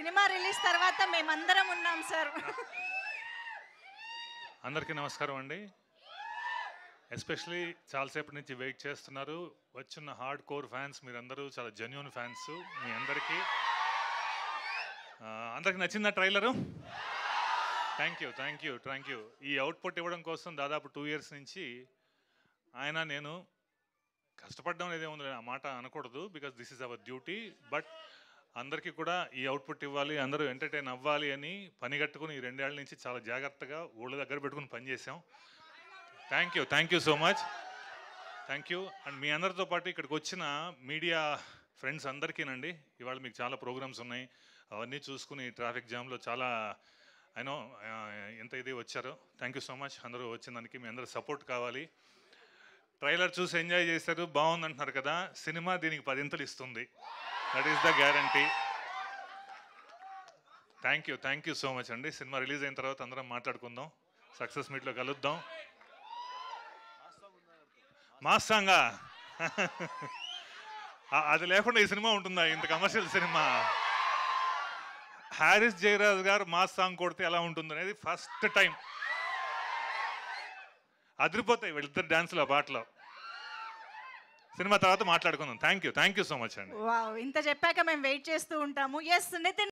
cinema release తర్వాత మేమందరం ఉన్నాం సార్ అందరికీ నమస్కారం అండి ఎస్పెషలీ చాలాసేపటి నుంచి వెయిట్ చేస్తున్నారు వచ్చిన హార్డ్ కోర్ ఫ్యాన్స్ మీరందరూ చాలా జెన్యున్ ఫ్యాన్స్ మీ అందరికీ ఆ, అందరికి నచ్చిందా trailer thank you thank you thank you ఈ అవుట్పుట్ ఇవ్వడం కోసం దాదాపు టూ ఇయర్స్ నుంచి ఆయన నేను కష్టపడడం అనేది ఉంది ఆ మాట అనకూడదు because this is our duty but అందరికీ కూడా ఈ అవుట్పుట్ ఇవ్వాలి అందరూ ఎంటర్టైన్ అవ్వాలి అని పని కట్టుకుని ఈ రెండేళ్ల నుంచి చాలా జాగ్రత్తగా ఊళ్ళ దగ్గర పెట్టుకుని పనిచేసాం thank you thank you so much thank you and మీ అందరితో పాటు ఇక్కడికి వచ్చిన మీడియా ఫ్రెండ్స్ అందరికీనండి ఇవాళ మీకు చాలా ప్రోగ్రామ్స్ ఉన్నాయి అవన్నీ చూసుకుని ట్రాఫిక్ జామ్లో చాలా అయినో ఎంత ఇది వచ్చారో థ్యాంక్ యూ సో మచ్ అందరూ వచ్చిన దానికి మీ అందరూ సపోర్ట్ కావాలి ట్రైలర్ చూసి ఎంజాయ్ చేశారు బాగుంది అంటున్నారు కదా సినిమా దీనికి పదింతలు ఇస్తుంది that is the guarantee thank you thank you so much అండి సినిమా రిలీజ్ అయిన తర్వాత అందరం మాట్లాడుకుందాం సక్సెస్ మీట్లో కలుద్దాం మాస్ సాంగా ఆ- అది లేకుండా ఈ సినిమా ఉంటుందా ఇంత కమర్షియల్ సినిమా హారిస్ జయరాజ్ గారు మాస్ సాంగ్ కొడితే ఎలా ఉంటుంది అనేది ఫస్ట్ టైం అదిరిపోతాయి వీళ్ళిద్దరు డాన్సులు ఆ పాటలో సినిమా తర్వాత మాట్లాడుకుందాం thank you thank you so much అండి వావ్ ఇంత చెప్పాక మేము వెయిట్ చేస్తూ ఉంటాము ఎస్ నితిన్